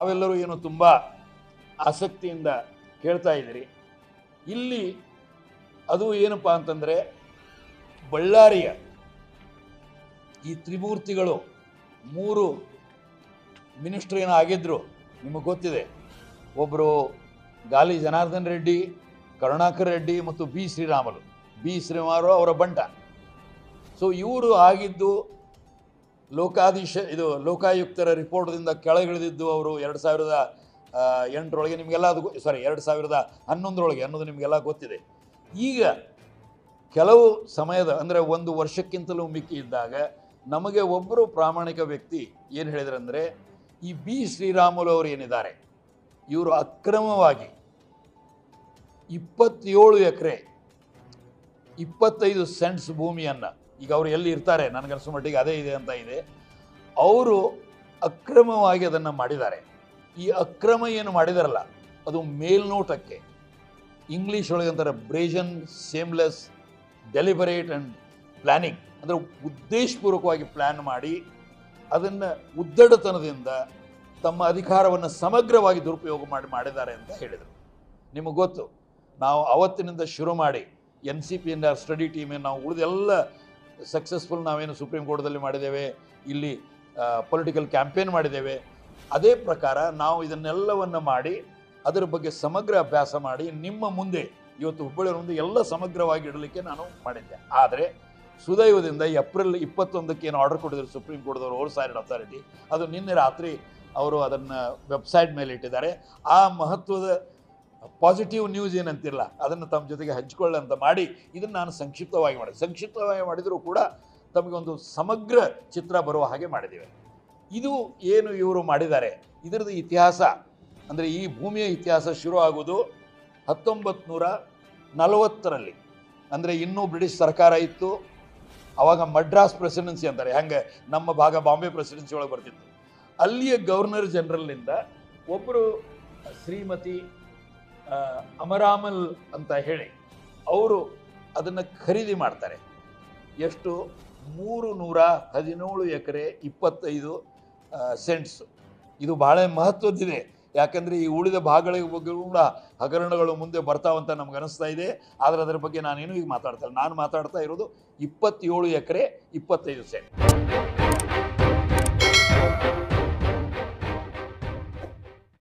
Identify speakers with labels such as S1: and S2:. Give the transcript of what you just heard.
S1: ತಾವೆಲ್ಲರೂ ಏನು ತುಂಬ ಆಸಕ್ತಿಯಿಂದ ಕೇಳ್ತಾ ಇದ್ದೀರಿ ಇಲ್ಲಿ ಅದು ಏನಪ್ಪ ಅಂತಂದರೆ ಬಳ್ಳಾರಿಯ ಈ ತ್ರಿಮೂರ್ತಿಗಳು ಮೂರು ಮಿನಿಸ್ಟ್ರ್ ಏನೋ ಆಗಿದ್ರು ನಿಮಗೆ ಗೊತ್ತಿದೆ ಒಬ್ಬರು ಗಾಲಿ ಜನಾರ್ದನ್ ರೆಡ್ಡಿ ಕರುಣಾಕರ್ ರೆಡ್ಡಿ ಮತ್ತು ಬಿ ಶ್ರೀರಾಮಲು ಬಿ ಶ್ರೀರಾಮರು ಅವರ ಬಂಟ ಸೊ ಇವರು ಆಗಿದ್ದು ಲೋಕಾಧೀಶ ಇದು ಲೋಕಾಯುಕ್ತರ ರಿಪೋರ್ಟ್ದಿಂದ ಕೆಳಗಿಳಿದಿದ್ದು ಅವರು ಎರಡು ಸಾವಿರದ ಆ, ಎಂಟರೊಳಗೆ ನಿಮಗೆಲ್ಲ ಅದು ಸಾರಿ ಎರಡು ಸಾವಿರದ ಹನ್ನೊಂದರೊಳಗೆ ಅನ್ನೋದು ನಿಮಗೆಲ್ಲ ಗೊತ್ತಿದೆ ಈಗ ಕೆಲವು ಸಮಯದ ಅಂದರೆ ಒಂದು ವರ್ಷಕ್ಕಿಂತಲೂ ಮಿಕ್ಕಿ ಇದ್ದಾಗ ನಮಗೆ ಒಬ್ಬರು ಪ್ರಾಮಾಣಿಕ ವ್ಯಕ್ತಿ ಏನು ಹೇಳಿದ್ರಂದರೆ ಈ ಬಿ ಶ್ರೀರಾಮುಲು ಅವರು ಏನಿದ್ದಾರೆ ಇವರು ಅಕ್ರಮವಾಗಿ ಇಪ್ಪತ್ತೇಳು ಎಕರೆ ಇಪ್ಪತ್ತೈದು ಸೆಂಟ್ಸ್ ಭೂಮಿಯನ್ನು ಈಗ ಅವರು ಎಲ್ಲಿ ಇರ್ತಾರೆ ನನಗನ್ಸೋ ಮಟ್ಟಿಗೆ ಅದೇ ಇದೆ ಅಂತ ಇದೆ ಅವರು ಅಕ್ರಮವಾಗಿ ಅದನ್ನು ಮಾಡಿದ್ದಾರೆ ಈ ಅಕ್ರಮ ಏನು ಮಾಡಿದಾರಲ್ಲ ಅದು ಮೇಲ್ನೋಟಕ್ಕೆ ಇಂಗ್ಲೀಷ್ ಒಳಗೆ ಅಂತಾರೆ brazen seamless deliberate and planning ಅಂದರೆ ಉದ್ದೇಶಪೂರ್ವಕವಾಗಿ ಪ್ಲ್ಯಾನ್ ಮಾಡಿ ಅದನ್ನು ಉದ್ದಡತನದಿಂದ ತಮ್ಮ ಅಧಿಕಾರವನ್ನು ಸಮಗ್ರವಾಗಿ ದುರುಪಯೋಗ ಮಾಡಿ ಮಾಡಿದ್ದಾರೆ ಅಂತ ಹೇಳಿದರು ನಿಮಗೆ ಗೊತ್ತು ನಾವು ಅವತ್ತಿನಿಂದ ಶುರು ಮಾಡಿ ಎನ್ ಸಿ ಪಿ ಇಂದ ಸ್ಟಡಿ ಟೀಮ್ ನಾವು ಉಳಿದೆಲ್ಲ ಸಕ್ಸಸ್ಫುಲ್ ನಾವೇನು ಸುಪ್ರೀಂ ಕೋರ್ಟ್ದಲ್ಲಿ ಮಾಡಿದ್ದೇವೆ ಇಲ್ಲಿ ಪೊಲಿಟಿಕಲ್ ಕ್ಯಾಂಪೇನ್ ಮಾಡಿದ್ದೇವೆ ಅದೇ ಪ್ರಕಾರ ನಾವು ಇದನ್ನೆಲ್ಲವನ್ನು ಮಾಡಿ ಅದರ ಬಗ್ಗೆ ಸಮಗ್ರ ಅಭ್ಯಾಸ ಮಾಡಿ ನಿಮ್ಮ ಮುಂದೆ ಇವತ್ತು ಹುಬ್ಬಳ್ಳಿಯ ಮುಂದೆ ಎಲ್ಲ ಸಮಗ್ರವಾಗಿ ಇಡಲಿಕ್ಕೆ ನಾನು ಮಾಡಿದ್ದೆ ಆದರೆ ಸುದೈವದಿಂದ ಏಪ್ರಿಲ್ ಇಪ್ಪತ್ತೊಂದಕ್ಕೆ ಏನು ಆರ್ಡರ್ ಕೊಟ್ಟಿದ್ರು ಸುಪ್ರೀಂ ಕೋರ್ಟ್ದವರು ಓವರ್ ಸೈಡ್ ಅಥಾರಿಟಿ ಅದು ನಿನ್ನೆ ರಾತ್ರಿ ಅವರು ಅದನ್ನು ವೆಬ್ಸೈಟ್ ಮೇಲೆ ಇಟ್ಟಿದ್ದಾರೆ ಆ ಮಹತ್ವದ ಪಾಸಿಟಿವ್ ನ್ಯೂಸ್ ಏನಂತಿಲ್ಲ ಅದನ್ನು ತಮ್ಮ ಜೊತೆಗೆ ಹಂಚಿಕೊಳ್ಳಿ ಅಂತ ಮಾಡಿ ಇದನ್ನು ನಾನು ಸಂಕ್ಷಿಪ್ತವಾಗಿ ಮಾಡಿದೆ ಸಂಕ್ಷಿಪ್ತವಾಗಿ ಮಾಡಿದರೂ ಕೂಡ ತಮಗೊಂದು ಸಮಗ್ರ ಚಿತ್ರ ಬರುವ ಹಾಗೆ ಮಾಡಿದ್ದೇವೆ ಇದು ಏನು ಇವರು ಮಾಡಿದ್ದಾರೆ ಇದರದ್ದು ಇತಿಹಾಸ ಅಂದರೆ ಈ ಭೂಮಿಯ ಇತಿಹಾಸ ಶುರು ಆಗುವುದು ಹತ್ತೊಂಬತ್ತು ನೂರ ನಲವತ್ತರಲ್ಲಿ ಅಂದರೆ ಇನ್ನೂ ಬ್ರಿಟಿಷ್ ಸರ್ಕಾರ ಇತ್ತು ಅವಾಗ ಮಡ್ರಾಸ್ ಪ್ರೆಸಿಡೆನ್ಸಿ ಅಂತಾರೆ ಹೆಂಗೆ ನಮ್ಮ ಭಾಗ ಬಾಂಬೆ ಪ್ರೆಸಿಡೆನ್ಸಿ ಒಳಗೆ ಬರ್ತಿತ್ತು ಅಲ್ಲಿಯ ಗವರ್ನರ್ ಜನರಲ್ನಿಂದ ಒಬ್ಬರು ಶ್ರೀಮತಿ ಆ, ಅಮರಾಮಲ್ ಅಂತ ಹೇಳಿ ಅವರು ಅದನ್ನು ಖರೀದಿ ಮಾಡ್ತಾರೆ ಎಷ್ಟು ಮೂರು ನೂರ ಹದಿನೇಳು ಎಕರೆ ಇಪ್ಪತ್ತೈದು ಸೆಂಟ್ಸ್ ಇದು ಬಹಳ ಮಹತ್ವದ್ದಿದೆ ಯಾಕಂದರೆ ಈ ಉಳಿದ ಭಾಗಗಳ ಬಗ್ಗೆ ಕೂಡ ಹಗರಣಗಳು ಮುಂದೆ ಬರ್ತಾವಂತ ನಮ್ಗೆ ಅನಿಸ್ತಾ ಇದೆ ಆದರೆ ಅದರ ಬಗ್ಗೆ ನಾನೇನು ಈಗ ಮಾತಾಡ್ತಾ ಇಲ್ಲ ನಾನು ಮಾತಾಡ್ತಾ ಇರೋದು ಇಪ್ಪತ್ತೇಳು ಎಕರೆ ಇಪ್ಪತ್ತೈದು ಸೆಂಟ್